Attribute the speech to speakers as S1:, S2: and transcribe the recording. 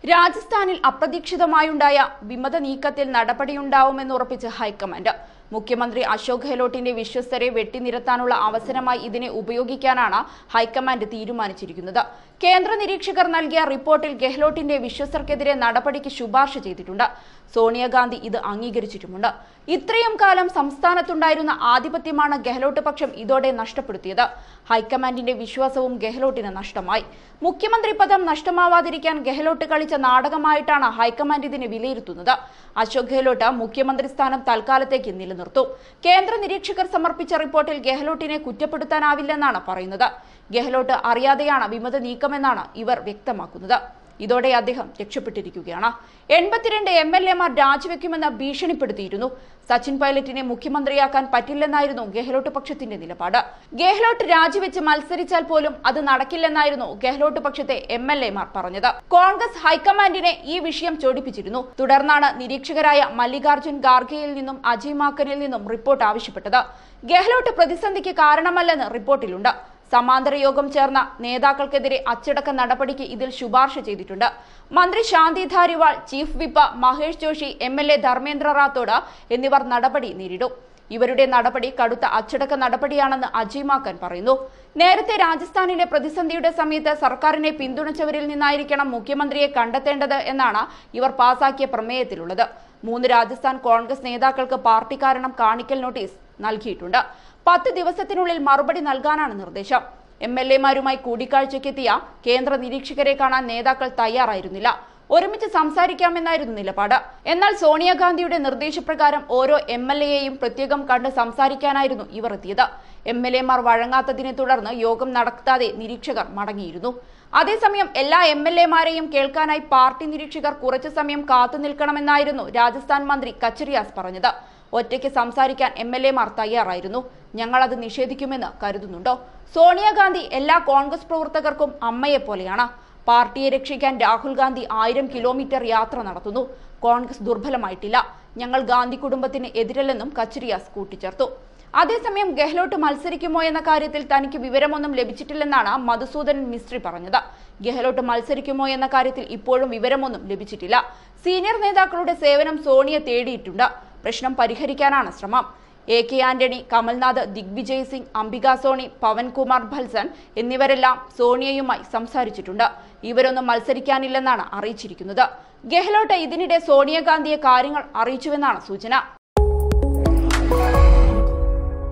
S1: രാജസ്ഥാനിൽ അപ്രതീക്ഷിതമായുണ്ടായ വിമത നീക്കത്തിൽ നടപടിയുണ്ടാവുമെന്ന് ഉറപ്പിച്ച് ഹൈക്കമാൻഡ് മുഖ്യമന്ത്രി അശോക് ഗെഹ്ലോട്ടിന്റെ വിശ്വസ്തരെ വെട്ടിനിരത്താനുള്ള അവസരമായി ഇതിനെ ഉപയോഗിക്കാനാണ് ഹൈക്കമാൻഡ് തീരുമാനിച്ചിരിക്കുന്നത് കേന്ദ്ര നിരീക്ഷകർ നൽകിയ റിപ്പോർട്ടിൽ ഗെഹ്ലോട്ടിന്റെ വിശ്വസ്തർക്കെതിരെ നടപടിക്ക് ശുപാർശ ചെയ്തിട്ടുണ്ട് സോണിയാഗാന്ധി ഇത് അംഗീകരിച്ചിട്ടുമുണ്ട് ഇത്രയും കാലം സംസ്ഥാനത്തുണ്ടായിരുന്ന ആധിപത്യമാണ് ഗെഹ്ലോട്ട് പക്ഷം ഇതോടെ നഷ്ടപ്പെടുത്തിയത് ഹൈക്കമാൻഡിന്റെ വിശ്വാസവും ഗെഹ്ലോട്ടിന് നഷ്ടമായി മുഖ്യമന്ത്രി പദം നഷ്ടമാവാതിരിക്കാൻ ഗെഹ്ലോട്ട് കളിച്ച നാടകമായിട്ടാണ് ഹൈക്കമാൻഡ് ഇതിനെ വിലയിരുത്തുന്നത് അശോക് ഗെഹ്ലോട്ട് മുഖ്യമന്ത്രി സ്ഥാനം തൽക്കാലത്തേക്ക് നിലനിർത്തും കേന്ദ്ര നിരീക്ഷകർ സമർപ്പിച്ച റിപ്പോർട്ടിൽ ഗെഹ്ലോട്ടിനെ കുറ്റപ്പെടുത്താനാവില്ലെന്നാണ് പറയുന്നത് ഗെഹ്ലോട്ട് അറിയാതെയാണ് വിമത നീക്കമെന്നാണ് ഇവർ വ്യക്തമാക്കുന്നത് ഇതോടെ അദ്ദേഹം രക്ഷപ്പെട്ടിരിക്കുകയാണ് എൺപത്തിരണ്ട് എം എൽ എമാർ രാജിവെക്കുമെന്ന് ഭീഷണിപ്പെടുത്തിയിരുന്നു സച്ചിൻ പൈലറ്റിനെ മുഖ്യമന്ത്രിയാക്കാൻ പറ്റില്ലെന്നായിരുന്നു ഗെഹ്ലോട്ട് പക്ഷത്തിന്റെ നിലപാട് ഗെഹ്ലോട്ട് രാജിവെച്ച് മത്സരിച്ചാൽ പോലും അത് നടക്കില്ലെന്നായിരുന്നു ഗെഹ്ലോട്ട് പക്ഷത്തെ എം എൽ എമാർ പറഞ്ഞത് കോൺഗ്രസ് ഹൈക്കമാൻഡിനെ ഈ വിഷയം ചോദിപ്പിച്ചിരുന്നു തുടർന്നാണ് നിരീക്ഷകരായ മല്ലികാർജുൻ ഖാർഗെയിൽ നിന്നും അജയ് മാക്കനിൽ നിന്നും റിപ്പോർട്ട് ആവശ്യപ്പെട്ടത് ഗെഹ്ലോട്ട് പ്രതിസന്ധിക്ക് കാരണമല്ലെന്ന് റിപ്പോർട്ടിലുണ്ട് സമാന്തര യോഗം ചേർന്ന നേതാക്കൾക്കെതിരെ അച്ചടക്ക നടപടിക്ക് ഇതിൽ ശുപാർശ ചെയ്തിട്ടുണ്ട് മന്ത്രി Shanti Dhariwal chief whip Mahesh Joshi M L A Dharmendra Rathod എന്നിവർ നടപടി നേരിടും ഇവരുടെ നടപടി കടുത്ത അച്ചടക്ക നടപടിയാണെന്ന് അജയ് മാക്കൻ പറയുന്നു നേരത്തെ രാജസ്ഥാനിലെ പ്രതിസന്ധിയുടെ സമയത്ത് സർക്കാരിനെ പിന്തുണച്ചവരിൽ നിന്നായിരിക്കണം മുഖ്യമന്ത്രിയെ കണ്ടെത്തേണ്ടത് എന്നാണ് ഇവർ പാസാക്കിയ പ്രമേയത്തിലുള്ളത് മൂന്ന് രാജസ്ഥാൻ കോൺഗ്രസ് നേതാക്കൾക്ക് പാർട്ടി കാരണം കാണിക്കൽ നോട്ടീസ് നൽകിയിട്ടുണ്ട് പത്ത് ദിവസത്തിനുള്ളിൽ മറുപടി നൽകാനാണ് നിർദ്ദേശം എം എൽ എമാരുമായി കൂടിക്കാഴ്ചയ്ക്കെത്തിയ കേന്ദ്ര നിരീക്ഷകരെ കാണാൻ നേതാക്കൾ തയ്യാറായിരുന്നില്ല ഒരുമിച്ച് സംസാരിക്കാമെന്നായിരുന്നു നിലപാട് എന്നാൽ സോണിയാഗാന്ധിയുടെ നിർദ്ദേശപ്രകാരം ഓരോ എം എൽ എയെയും പ്രത്യേകം കണ്ട് സംസാരിക്കാനായിരുന്നു ഇവർ എത്തിയത് എം എൽ എമാർ വഴങ്ങാത്തതിനെ തുടർന്ന് യോഗം നടത്താതെ നിരീക്ഷകർ മടങ്ങിയിരുന്നു അതേസമയം എല്ലാ എം എൽ എമാരെയും കേൾക്കാനായി പാർട്ടി നിരീക്ഷകർ കുറച്ചു സമയം കാത്തു നിൽക്കണമെന്നായിരുന്നു രാജസ്ഥാൻ മന്ത്രി കച്ചറിയാസ് പറഞ്ഞത് ഒറ്റയ്ക്ക് സംസാരിക്കാൻ എം എൽ എമാർ തയ്യാറായിരുന്നു ഞങ്ങൾ അത് നിഷേധിക്കുമെന്ന് കരുതുന്നുണ്ടോ സോണിയാഗാന്ധി എല്ലാ കോൺഗ്രസ് പ്രവർത്തകർക്കും അമ്മയെ പോലെയാണ് പാർട്ടിയെ രക്ഷിക്കാൻ രാഹുൽ ഗാന്ധി ആയിരം കിലോമീറ്റർ യാത്ര നടത്തുന്നു കോൺഗ്രസ് ദുർബലമായിട്ടില്ല ഞങ്ങൾ ഗാന്ധി കുടുംബത്തിന് എതിരല്ലെന്നും കച്ചറിയാസ് കൂട്ടിച്ചേർത്തു അതേസമയം ഗെഹ്ലോട്ട് മത്സരിക്കുമോ എന്ന കാര്യത്തിൽ തനിക്ക് വിവരമൊന്നും ലഭിച്ചിട്ടില്ലെന്നാണ് മധുസൂദൻ മിസ്ത്രി പറഞ്ഞത് ഗെഹ്ലോട്ട് മത്സരിക്കുമോ എന്ന കാര്യത്തിൽ ഇപ്പോഴും വിവരമൊന്നും ലഭിച്ചിട്ടില്ല സീനിയർ നേതാക്കളുടെ സേവനം സോണിയ തേടിയിട്ടുണ്ട് പ്രശ്നം പരിഹരിക്കാനാണ് ശ്രമം എ കെ ആന്റണി കമൽനാഥ് ദിഗ്വിജയ് സിംഗ് അംബിക സോണി പവൻകുമാർ ഭൽസൻ എന്നിവരെല്ലാം സോണിയയുമായി സംസാരിച്ചിട്ടുണ്ട് ഇവരൊന്നും മത്സരിക്കാനില്ലെന്നാണ് അറിയിച്ചിരിക്കുന്നത് ഗെഹ്ലോട്ട് ഇതിനിടെ സോണിയാഗാന്ധിയെ കാര്യങ്ങൾ അറിയിച്ചുവെന്നാണ് സൂചന